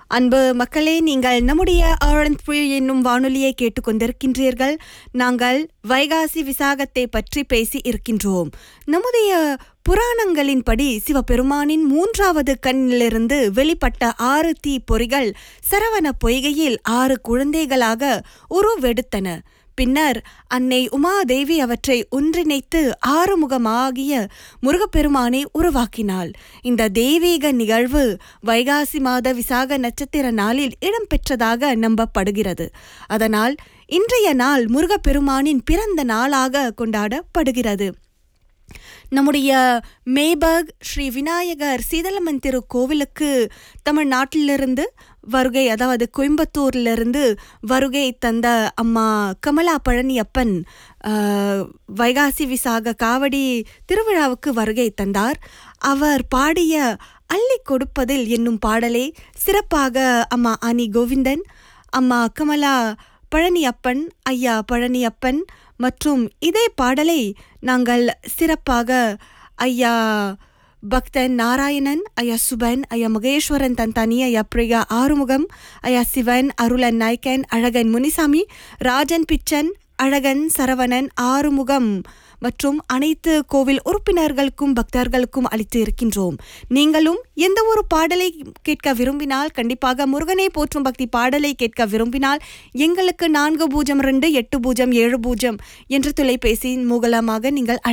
அன்பு மக்களே நீங்கள் நம்முடைய ஆழந்த்புழி என்னும் வானொலியை கேட்டுக்கொண்டிருக்கின்றீர்கள் நாங்கள் வைகாசி விசாகத்தை பற்றி பேசி இருக்கின்றோம் நம்முடைய புராணங்களின்படி சிவபெருமானின் மூன்றாவது கண்ணிலிருந்து வெளிப்பட்ட ஆறு தீ பொறிகள் சரவண பொய்கையில் ஆறு குழந்தைகளாக உருவெடுத்தன பின்னர் அன்னை உமாதேவி அவற்றை ஒன்றிணைத்து ஆறுமுகமாகிய முருகப்பெருமானை உருவாக்கினாள் இந்த தெய்வீக நிகழ்வு வைகாசி மாத விசாக நட்சத்திர நாளில் இடம்பெற்றதாக நம்பப்படுகிறது அதனால் இன்றைய நாள் முருகப்பெருமானின் பிறந்த நாளாக கொண்டாடப்படுகிறது நம்முடைய மேபர்க் ஸ்ரீ விநாயகர் சீதளமன் திரு கோவிலுக்கு தமிழ்நாட்டிலிருந்து வருகை அதாவது கோயம்புத்தூர்லிருந்து வருகை தந்த அம்மா கமலா பழனியப்பன் ஆஹ், வைகாசி விசாக காவடி திருவிழாவுக்கு வருகை தந்தார் அவர் பாடிய அள்ளி கொடுப்பதில் என்னும் பாடலை சிறப்பாக அம்மா அனி கோவிந்தன் அம்மா கமலா பழனியப்பன் ஐயா பழனியப்பன் மற்றும் இதே பாடலை நாங்கள் சிறப்பாக ஐயா பக்தன் நாராயணன் ஐயா சுபன் ஐயா மகேஸ்வரன் தந்தானி ஐயா பிரியா ஆறுமுகம் ஐயா சிவன் அருளன் நாய்க்கன் அழகன் முனிசாமி ராஜன் பிச்சன் அழகன் சரவணன் ஆறுமுகம் மற்றும் அனைத்து கோவில் உறுப்பினர்களுக்கும் பக்தர்களுக்கும் அளித்து இருக்கின்றோம் நீங்களும் எந்த ஒரு பாடலை கேட்க விரும்பினால் கண்டிப்பாக முருகனை போற்றும் பக்தி பாடலை கேட்க விரும்பினால் எங்களுக்கு நான்கு பூஜ்ஜியம் ரெண்டு எட்டு பூஜ்ஜியம் ஏழு பூஜ்ஜியம் என்ற தொலைபேசியின் மூலமாக நீங்கள்